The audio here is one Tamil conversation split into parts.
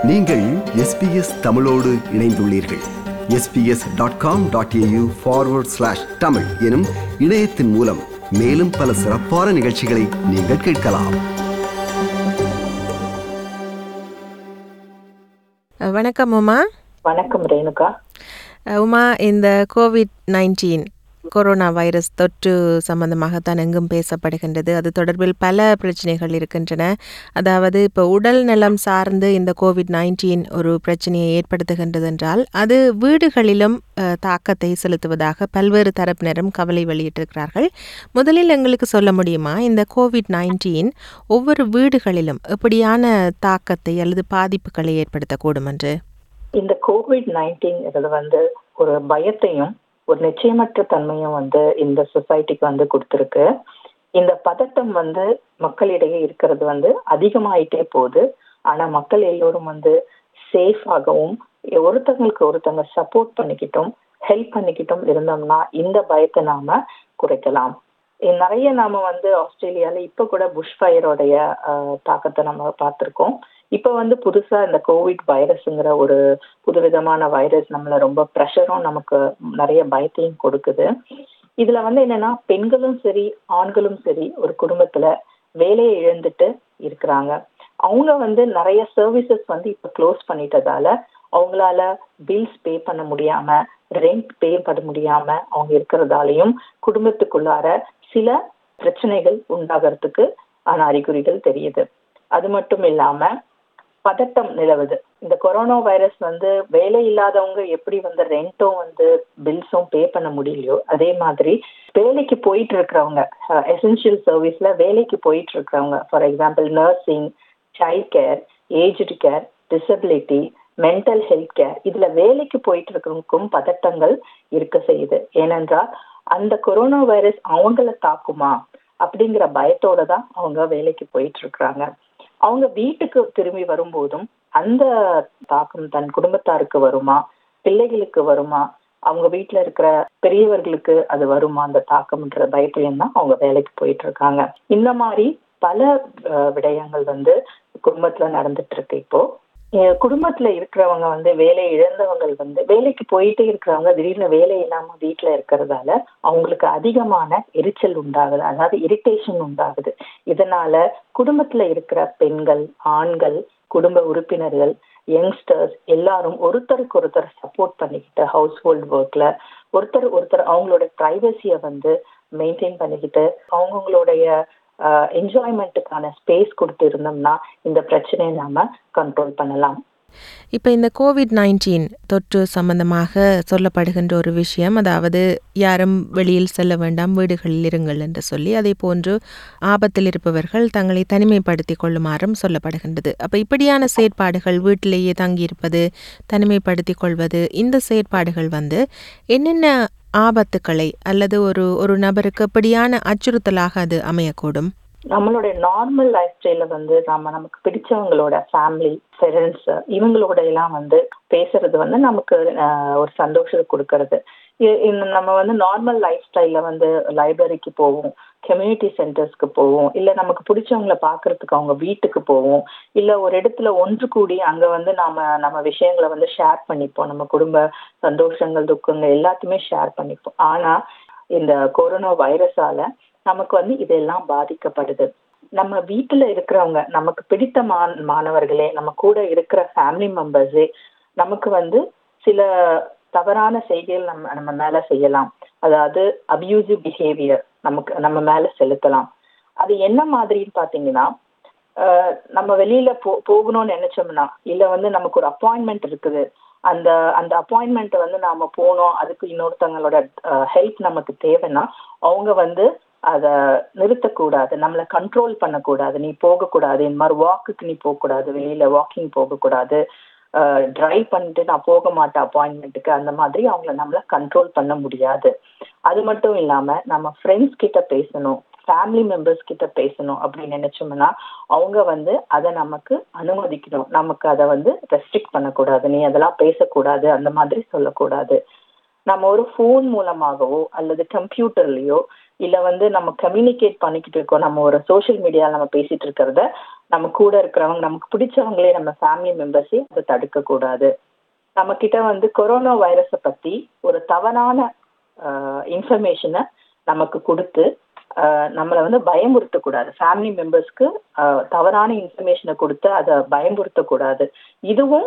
நீங்கள் எஸ்பிஎஸ் தமிழோடு இணைந்துள்ளீர்கள் SBS dot com dot AU forward slash Tamil எனும் இணையத்தின் மூலம் மேலும் பல சிறப்பான நிகழ்ச்சிகளை நீங்கள் கேட்கலாம் வணக்கம் உமா வணக்கம் ரேணுகா அஹ் உமா இந்த கோவிட் நைன்டீன் கொரோனா வைரஸ் தொற்று சம்பந்தமாகத்தான் எங்கும் பேசப்படுகின்றது அது தொடர்பில் பல பிரச்சனைகள் இருக்கின்றன அதாவது இப்போ உடல் நலம் சார்ந்து இந்த கோவிட் நைன்டீன் ஒரு பிரச்சனையை ஏற்படுத்துகின்றது என்றால் அது வீடுகளிலும் அஹ், தாக்கத்தை செலுத்துவதாக பல்வேறு தரப்பினரும் கவலை வெளியிட்டிருக்கிறார்கள் முதலில் எங்களுக்கு சொல்ல முடியுமா இந்த கோவிட் நைன்டீன் ஒவ்வொரு வீடுகளிலும் எப்படியான தாக்கத்தை அல்லது பாதிப்புகளை ஏற்படுத்தக்கூடும் என்று இந்த கோவிட் நைன்டீன் இதுல வந்து ஒரு பயத்தையும் ஒரு நிச்சயமற்ற தன்மையும் வந்து இந்த சொசைட்டிக்கு வந்து கொடுத்துருக்கு இந்த பதட்டம் வந்து மக்களிடையே இருக்கிறது வந்து அதிகமாயிட்டே போகுது ஆனா மக்கள் எல்லோரும் வந்து சேஃபாகவும் ஒருத்தங்களுக்கு ஒருத்தங்க சப்போர்ட் பண்ணிக்கிட்டும் ஹெல்ப் பண்ணிக்கிட்டும் இருந்தோம்னா இந்த பயத்தை நாம குறைக்கலாம் இ- நிறைய நாம வந்து ஆஸ்திரேலியால இப்ப கூட புஷ் ஃபயரோடைய தாக்கத்தை நம்ம பார்த்திருக்கோம் இப்ப வந்து புதுசா இந்த கோவிட் வைரஸ்ங்கிற ஒரு புதுவிதமான வைரஸ் நம்மள ரொம்ப ப்ரெஷரும் நமக்கு நிறைய பயத்தையும் கொடுக்குது இதுல வந்து என்னன்னா பெண்களும் சரி ஆண்களும் சரி ஒரு குடும்பத்துல வேலையை இழந்துட்டு இருக்கிறாங்க அவங்க வந்து நிறைய சர்வீசஸ் வந்து இப்ப க்ளோஸ் பண்ணிட்டதால அவங்களால பில்ஸ் பே பண்ண முடியாம ரெண்ட் பே பண்ண முடியாம அவங்க இருக்கிறதாலையும் குடும்பத்துக்குள்ளார சில பிரச்சனைகள் உண்டாகிறதுக்கு ஆன அறிகுறிகள் தெரியுது அது மட்டும் இல்லாம பதட்டம் நிலவுது இந்த கொரோனா வைரஸ் வந்து வேலை இல்லாதவங்க எப்படி வந்து ரெண்டும் வந்து பில்ஸும் பே பண்ண முடியலையோ அதே மாதிரி வேலைக்கு போயிட்டு இருக்கிறவங்க எசென்ஷியல் சர்வீஸ்ல வேலைக்கு போயிட்டு இருக்கிறவங்க for example nursing child care aged care disability mental health care இதுல வேலைக்கு போயிட்டு இருக்கிறவங்களுக்கும் பதட்டங்கள் இருக்க செய்யுது ஏனென்றால் அந்த கொரோனா வைரஸ் அவங்கள தாக்குமா அப்படிங்கிற பயத்தோட தான் அவங்க வேலைக்கு போயிட்டு இருக்கிறாங்க அவங்க வீட்டுக்கு திரும்பி வரும்போதும் அந்த தாக்கம் தன் குடும்பத்தாருக்கு வருமா பிள்ளைகளுக்கு வருமா அவங்க வீட்ல இருக்கிற பெரியவர்களுக்கு அது வருமா அந்த தாக்கம்ன்ற பயத்திலையும் தான் அவங்க வேலைக்கு போயிட்டு இருக்காங்க இந்த மாதிரி பல அஹ், விடயங்கள் வந்து குடும்பத்துல நடந்துட்டு இருக்கு இப்போ அஹ், குடும்பத்துல இருக்கிறவங்க வந்து வேலை இழந்தவங்க வந்து வேலைக்கு போயிட்டே இருக்கிறவங்க திடீர்னு வேலை இல்லாம வீட்டுல இருக்கிறதால அவங்களுக்கு அதிகமான எரிச்சல் உண்டாகுது அதாவது இரிட்டேஷன் உண்டாகுது இதனால குடும்பத்துல இருக்கிற பெண்கள் ஆண்கள் குடும்ப உறுப்பினர்கள் யங்ஸ்டர்ஸ் எல்லாரும் ஒருத்தருக்கு ஒருத்தர் சப்போர்ட் பண்ணிக்கிட்டு ஹவுஸ் ஹோல்ட் ஒர்க்ல ஒருத்தர் ஒருத்தர் அவங்களோட ப்ரைவசியை வந்து மெயின்டைன் பண்ணிக்கிட்டு அவங்கவுங்களுடைய என்ஜாய்மெண்ட்டுக்கான ஸ்பேஸ் கொடுத்து இருந்தோம்னா இந்த பிரச்சனையை நாம கண்ட்ரோல் பண்ணலாம் இப்போ இந்த கோவிட் நைன்டீன் தொற்று சம்பந்தமாக சொல்லப்படுகின்ற ஒரு விஷயம் அதாவது யாரும் வெளியில் செல்ல வேண்டாம் வீடுகளில் இருங்கள் என்று சொல்லி அதே போன்று ஆபத்தில் இருப்பவர்கள் தங்களை தனிமைப்படுத்திக் கொள்ளுமாறும் சொல்லப்படுகின்றது அப்போ இப்படியான செயற்பாடுகள் வீட்டிலேயே தங்கியிருப்பது தனிமைப்படுத்திக் கொள்வது இந்த செயற்பாடுகள் வந்து என்னென்ன ஆபத்துக்களை அல்லது ஒரு ஒரு நபருக்கு எப்படியான அச்சுறுத்தலாக அது அமையக்கூடும் நம்மளுடைய நார்மல் லைஃப் ஸ்டைல வந்து நாம நமக்கு பிடிச்சவங்களோட ஃபேமிலி ஃப்ரெண்ட்ஸ் இவங்களோட எல்லாம் வந்து பேசுறது வந்து நமக்கு ஆஹ், ஒரு சந்தோஷத்தை கொடுக்கறது இ- இந்த நம்ம வந்து நார்மல் லைஃப் ஸ்டைல்ல வந்து லைப்ரரிக்கு போவோம் கம்யூனிட்டி சென்டர்ஸ்க்கு போவோம் இல்ல நமக்கு பிடிச்சவங்கள பாக்குறதுக்கு அவங்க வீட்டுக்கு போவோம் இல்ல ஒரு இடத்துல ஒன்று கூடி அங்க வந்து நாம நம்ம விஷயங்களை வந்து ஷேர் பண்ணிப்போம் நம்ம குடும்ப சந்தோஷங்கள் துக்கங்கள் எல்லாத்தையுமே ஷேர் பண்ணிப்போம் ஆனா இந்த கொரோனா வைரஸால நமக்கு வந்து இதெல்லாம் பாதிக்கப்படுது நம்ம வீட்டுல இருக்கிறவங்க நமக்கு பிடித்த மாண மாணவர்களே நம்ம கூட இருக்கிற ஃபேமிலி மெம்பர்ஸே நமக்கு வந்து சில தவறான செய்கைகள் நம்ம நம்ம மேல செய்யலாம் அதாவது அபியூசிவ் பிஹேவியர் நமக்கு நம்ம மேல செலுத்தலாம் அது என்ன மாதிரின்னு பாத்தீங்கன்னா ஆஹ் நம்ம வெளியில போ போகணும்னு நினைச்சோம்னா இல்ல வந்து நமக்கு ஒரு அப்பாயின்மெண்ட் இருக்குது அந்த அந்த அப்பாயின்மெண்ட் வந்து நாம போனோம் அதுக்கு இன்னொருத்தவங்களோட ஹெல்ப் நமக்கு தேவைன்னா அவங்க வந்து அத நிறுத்தக்கூடாது நம்மளை கண்ட்ரோல் பண்ணக்கூடாது நீ போகக்கூடாது இந்த மாதிரி வாக்குக்கு நீ போகக்கூடாது வெளியில வாக்கிங் போகக்கூடாது டிரைவ் பண்ணிட்டு நான் போக மாட்டேன் அப்பாயின்மெண்ட்டுக்கு அந்த மாதிரி அவங்கள நம்மள கண்ட்ரோல் பண்ண முடியாது அது மட்டும் இல்லாம நம்ம ஃப்ரெண்ட்ஸ் கிட்ட பேசணும் ஃபேமிலி மெம்பர்ஸ் கிட்ட பேசணும் அப்படின்னு நினைச்சோம்னா அவங்க வந்து அதை நமக்கு அனுமதிக்கணும் நமக்கு அதை வந்து ரெஸ்ட்ரிக்ட் பண்ணக்கூடாது நீ அதெல்லாம் பேசக்கூடாது அந்த மாதிரி சொல்லக்கூடாது நம்ம ஒரு ஃபோன் மூலமாகவோ அல்லது கம்ப்யூட்டர்லயோ இல்ல வந்து நம்ம கம்யூனிகேட் பண்ணிக்கிட்டு இருக்கோம் நம்ம ஒரு சோஷியல் மீடியால நம்ம பேசிட்டு இருக்கிறத நம்ம கூட இருக்கிறவங்க நமக்கு பிடிச்சவங்களே நம்ம ஃபேமிலி மெம்பர்ஸே அதை தடுக்க கூடாது நம்ம கிட்ட வந்து கொரோனா வைரஸை பத்தி ஒரு தவறான இன்ஃபர்மேஷனை நமக்கு கொடுத்து ஆஹ் நம்மளை வந்து பயமுறுத்தக்கூடாது ஃபேமிலி மெம்பர்ஸ்க்கு தவறான இன்ஃபர்மேஷனை கொடுத்து அதை பயமுறுத்தக்கூடாது இதுவும்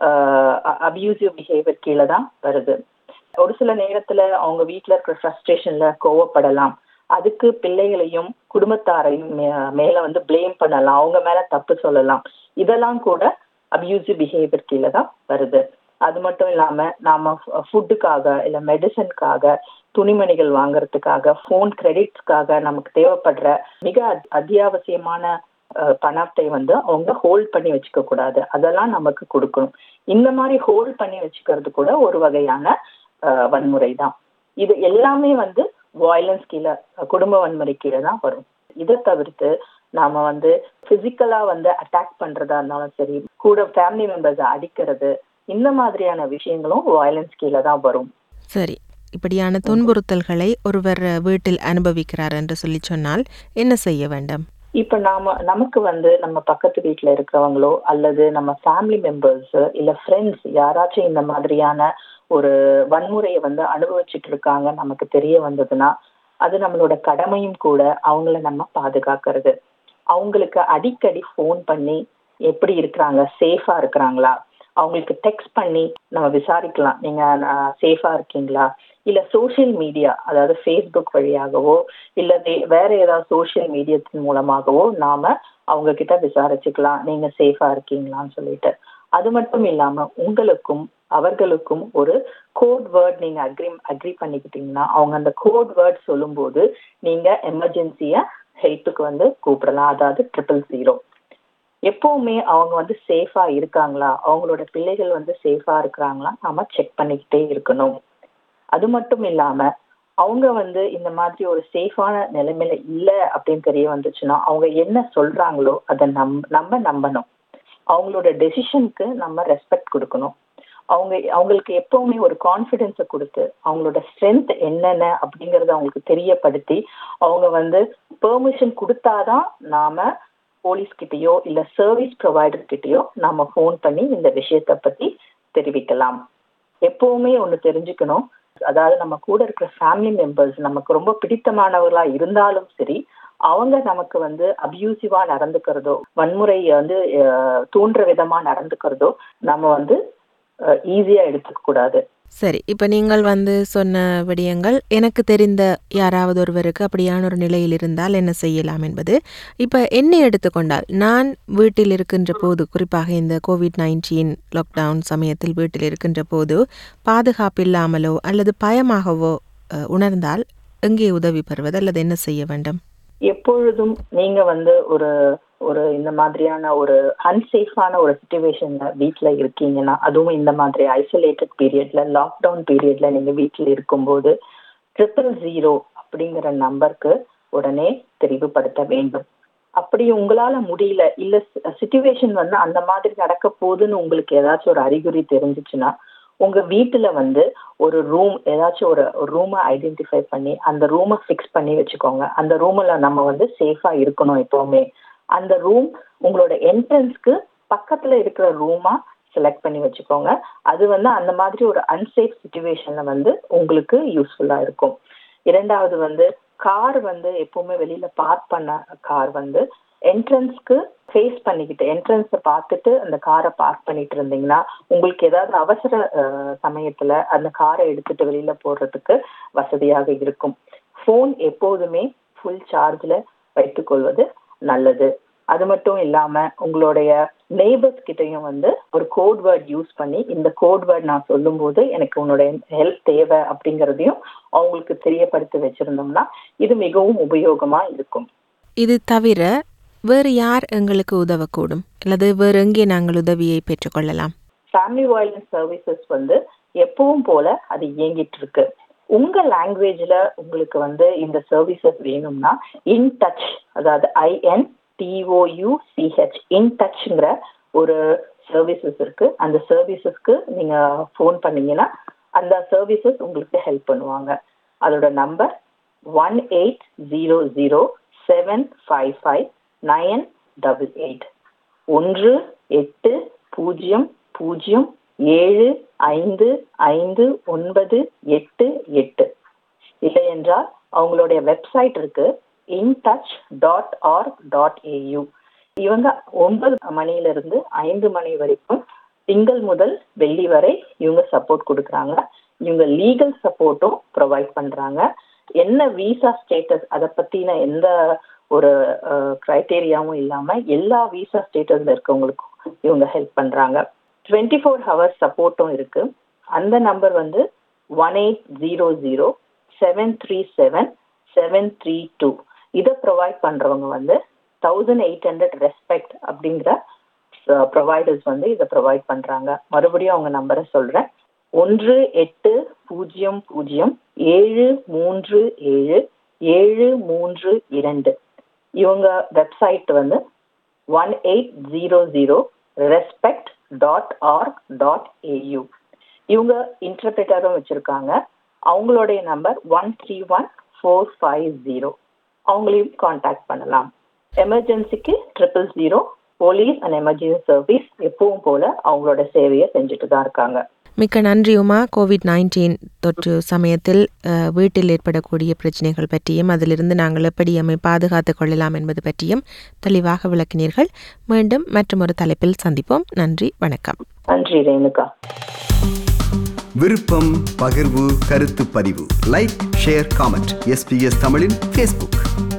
அபியூசிவ் பிஹேவியர் கீழே தான் வருது ஒரு சில நேரத்துல அவங்க வீட்ல இருக்கிற ஃப்ரஸ்ட்ரேஷன்ல கோவப்படலாம் அதுக்கு பிள்ளைகளையும் குடும்பத்தாரையும் மே- மேல வந்து ப்ளேம் பண்ணலாம் அவங்க மேல தப்பு சொல்லலாம் இதெல்லாம் கூட அபியூசிவ் பிஹேவியர் கீழே தான் வருது அது மட்டும் இல்லாம நாம ஃபுட்டுக்காக இல்ல மெடிசனுக்காக துணிமணிகள் வாங்குறதுக்காக ஃபோன் கிரெடிட்ஸ்க்காக நமக்கு தேவைப்படுற மிக அத்- அத்தியாவசியமான அஹ், பணத்தை வந்து அவங்க ஹோல்ட் பண்ணி வச்சுக்க கூடாது அதெல்லாம் நமக்கு கொடுக்கணும் இந்த மாதிரி ஹோல்ட் பண்ணி வச்சுக்கிறது கூட ஒரு வகையான அஹ், வன்முறை தான் இது எல்லாமே வந்து வயலன்ஸ் கீழே அஹ், குடும்ப வன்முறை கீழே தான் வரும் இதை தவிர்த்து நாம வந்து பிசிக்கலா வந்து அட்டாக் பண்றதா இருந்தாலும் சரி கூட ஃபேமிலி மெம்பர்ஸ் அடிக்கிறது இந்த மாதிரியான விஷயங்களும் வயலன்ஸ் கீழே தான் வரும் சரி இப்படியான துன்புறுத்தல்களை ஒருவர் வீட்டில் அனுபவிக்கிறார் என்று சொல்லி சொன்னால் என்ன செய்ய வேண்டும் இப்ப நாம நமக்கு வந்து நம்ம பக்கத்து வீட்ல இருக்கிறவங்களோ அல்லது நம்ம ஃபேமிலி மெம்பர்ஸ் இல்ல ஃப்ரெண்ட்ஸ் யாராச்சும் இந்த மாதிரியான ஒரு வன்முறையை வந்து அனுபவிச்சுட்டு இருக்காங்க நமக்கு தெரிய வந்ததுன்னா அது நம்மளோட கடமையும் கூட அவங்கள நம்ம பாதுகாக்கிறது அவங்களுக்கு அடிக்கடி ஃபோன் பண்ணி எப்படி இருக்கிறாங்க சேஃபா இருக்கிறாங்களா அவங்களுக்கு டெக்ஸ்ட் பண்ணி நம்ம விசாரிக்கலாம் நீங்க சேஃபா இருக்கீங்களா இல்ல சோஷியல் மீடியா அதாவது ஃபேஸ்புக் வழியாகவோ இல்ல வே- வேற ஏதாவது சோஷியல் மீடியத்தின் மூலமாகவோ நாம அவங்க கிட்ட விசாரிச்சுக்கலாம் நீங்க சேஃபா இருக்கீங்களான்னு சொல்லிட்டு அது மட்டும் இல்லாம உங்களுக்கும் அவர்களுக்கும் ஒரு கோட் வேர்ட் நீங்க அக்ரி அக்ரி பண்ணிக்கிட்டீங்கன்னா அவங்க அந்த கோட் வேர்ட் சொல்லும்போது நீங்க எமர்ஜென்சியா ஹெல்ப்புக்கு வந்து கூப்பிடலாம் அதாவது ட்ரிபிள் ஜீரோ எப்பவுமே அவங்க வந்து சேஃபா இருக்காங்களா அவங்களோட பிள்ளைகள் வந்து சேஃபா இருக்கிறாங்களா நாம செக் பண்ணிக்கிட்டே இருக்கணும் அது மட்டும் இல்லாம அவங்க வந்து இந்த மாதிரி ஒரு சேஃபான நிலைமையில இல்ல அப்படின்னு தெரிய வந்துச்சுன்னா அவங்க என்ன சொல்றாங்களோ அதை நம் நம்ம நம்பணும் அவங்களோட டெசிஷனுக்கு நம்ம ரெஸ்பெக்ட் கொடுக்கணும் அவங்க அவங்களுக்கு எப்பவுமே ஒரு கான்ஃபிடென்ஸை கொடுத்து அவங்களோட ஸ்ட்ரென்த் என்னென்ன அப்படிங்கறத அவங்களுக்கு தெரியப்படுத்தி அவங்க வந்து பெர்மிஷன் கொடுத்தாதான் நாம போலீஸ் கிட்டயோ இல்ல சர்வீஸ் ப்ரொவைடர் கிட்டயோ நாம ஃபோன் பண்ணி இந்த விஷயத்தை பத்தி தெரிவிக்கலாம் எப்பவுமே ஒண்ணு தெரிஞ்சுக்கணும் அதாவது நம்ம கூட இருக்கிற ஃபேமிலி மெம்பர்ஸ் நமக்கு ரொம்ப பிடித்தமானவர்களா இருந்தாலும் சரி அவங்க நமக்கு வந்து அபியூசிவா நடந்துக்கிறதோ வன்முறையை வந்து அஹ், தூண்டுற விதமா நடந்துக்கிறதோ நம்ம வந்து ஈஸியா எடுத்துக்க கூடாது சரி இப்போ நீங்கள் வந்து சொன்ன விடயங்கள் எனக்கு தெரிந்த யாராவது ஒருவருக்கு அப்படியான ஒரு நிலையில் இருந்தால் என்ன செய்யலாம் என்பது இப்போ என்னை எடுத்துக்கொண்டால் நான் வீட்டில் இருக்கின்ற போது குறிப்பாக இந்த கோவிட் நைன்டீன் லாக்டவுன் சமயத்தில் வீட்டில் இருக்கின்ற போது பாதுகாப்பு இல்லாமலோ அல்லது பயமாகவோ அஹ், உணர்ந்தால் எங்கே உதவி பெறுவது அல்லது என்ன செய்ய வேண்டும் எப்பொழுதும் நீங்க வந்து ஒரு ஒரு இந்த மாதிரியான ஒரு அன்சேஃபான ஒரு சுச்சுவேஷன்ல வீட்ல இருக்கீங்கன்னா அதுவும் இந்த மாதிரி ஐசோலேட்டட் பீரியட்ல லாக்டவுன் பீரியட்ல நீங்க வீட்ல இருக்கும்போது ட்ரிபிள் ஜீரோ அப்படிங்கிற நம்பருக்கு உடனே தெரிவுபடுத்த வேண்டும் அப்படி உங்களால முடியல இல்ல சுச்சுவேஷன் வந்து அந்த மாதிரி நடக்க போகுதுன்னு உங்களுக்கு ஏதாச்சும் ஒரு அறிகுறி தெரிஞ்சுச்சுன்னா உங்க வீட்டுல வந்து ஒரு ரூம் ஏதாச்சும் ஒரு ரூமை ஐடென்டிஃபை பண்ணி அந்த ரூமை ஃபிக்ஸ் பண்ணி வச்சுக்கோங்க அந்த ரூம்ல நம்ம வந்து சேஃபா இருக்கணும் எப்பவுமே அந்த ரூம் உங்களோட என்ட்ரன்ஸ்க்கு பக்கத்துல இருக்கிற ரூமா செலக்ட் பண்ணி வச்சுக்கோங்க அது வந்து அந்த மாதிரி ஒரு அன்சேஃப் சுச்சுவேஷன்ல வந்து உங்களுக்கு யூஸ்ஃபுல்லா இருக்கும் இரண்டாவது வந்து கார் வந்து எப்பவுமே வெளியில பார்க் பண்ண கார் வந்து என்ட்ரன்ஸ்க்கு ஃபேஸ் பண்ணிக்கிட்டு என்ட்ரன்ஸை பார்த்துட்டு அந்த காரை பார்க் பண்ணிட்டு இருந்தீங்கன்னா உங்களுக்கு ஏதாவது அவசர அஹ், சமயத்துல அந்த காரை எடுத்துட்டு வெளியில போடுறதுக்கு வசதியாக இருக்கும் ஃபோன் எப்போதுமே ஃபுல் சார்ஜ்ல வைத்துக்கொள்வது நல்லது அது மட்டும் இல்லாம உங்களுடைய நெய்பர்ஸ் கிட்டயும் வந்து ஒரு கோட் வேர்ட் யூஸ் பண்ணி இந்த கோட் வேர்ட் நான் சொல்லும்போது எனக்கு உன்னுடைய ஹெல்ப் தேவை அப்படிங்கறதையும் அவங்களுக்கு தெரியப்படுத்தி வச்சிருந்தோம்னா இது மிகவும் உபயோகமா இருக்கும் இது தவிர வேறு யார் எங்களுக்கு உதவக்கூடும் அல்லது வேறு எங்கே நாங்கள் உதவியை பெற்றுக்கொள்ளலாம் ஃபேமிலி வயலன்ஸ் சர்வீசஸ் வந்து எப்பவும் போல அது இயங்கிட்டு இருக்கு உங்க லாங்குவேஜ்ல உங்களுக்கு வந்து இந்த சர்வீசஸ் வேணும்னா இன் டச் அதாவது ஐஎன் டிஓயூ சிஹெச் இன் டச்ங்கிற ஒரு சர்வீசஸ் இருக்கு அந்த சர்வீசஸ்க்கு நீங்க ஃபோன் பண்ணீங்கன்னா அந்த சர்வீசஸ் உங்களுக்கு ஹெல்ப் பண்ணுவாங்க அதோட number one eight zero zero seven five five nine double eight ஒன்று எட்டு பூஜ்ஜியம் பூஜ்ஜியம் ஏழு ஐந்து ஐந்து ஒன்பது எட்டு எட்டு இல்லை என்றால் அவங்களுடைய வெப்சைட் இருக்கு in touch dot org dot AU இவங்க ஒன்பது மணியிலிருந்து ஐந்து மணி வரைக்கும் திங்கள் முதல் வெள்ளி வரை இவங்க சப்போர்ட் கொடுக்குறாங்க இவங்க லீகல் சப்போர்ட்டும் ப்ரொவைட் பண்றாங்க என்ன விசா ஸ்டேட்டஸ் அதை பத்தின எந்த ஒரு கிரைட்டேரியாவும் இல்லாம எல்லா விசா ஸ்டேட்டஸ்ல இருக்கவங்களுக்கும் இவங்க ஹெல்ப் பண்றாங்க டுவெண்ட்டி ஃபோர் ஹவர்ஸ் சப்போர்ட்டும் இருக்கு அந்த நம்பர் வந்து one eight zero zero seven three seven seven three two இதை ப்ரொவைட் பண்றவங்க வந்து தௌசண்ட் எயிட் ஹண்ட்ரட் ரெஸ்பெக்ட் அப்படிங்கிற ப்ரொவைடர்ஸ் வந்து இதை ப்ரொவைட் பண்றாங்க மறுபடியும் அவங்க நம்பரை சொல்றேன் ஒன்று எட்டு பூஜ்ஜியம் பூஜ்ஜியம் ஏழு மூன்று ஏழு ஏழு மூன்று இரண்டு இவங்க வெப்சைட் வந்து one eight zero zero respect dot org dot AU இவங்க இன்டர்பிரேட்டரும் வச்சிருக்காங்க அவங்களுடைய number one three one four five zero அவங்களையும் காண்டாக்ட் பண்ணலாம் எமர்ஜென்சிக்கு triple zero police and emergency service எப்பவும் போல அவங்களோட சேவையை செஞ்சுட்டு தான் இருக்காங்க மிக்க நன்றி உமா கோவிட் நைன்டீன் தொற்று சமயத்தில் அஹ், வீட்டில் ஏற்படக்கூடிய பிரச்சனைகள் பற்றியும் அதிலிருந்து நாங்கள் எப்படி நம்மை பாதுகாத்துக் கொள்ளலாம் என்பது பற்றியும் தெளிவாக விளக்கினீர்கள் மீண்டும் மற்றொரு தலைப்பில் சந்திப்போம் நன்றி வணக்கம் நன்றி ரேணுகா விருப்பம் பகிர்வு கருத்து பதிவு லைக் ஷேர் காமெண்ட் எஸ்பிஎஸ் தமிழின் ஃபேஸ்புக்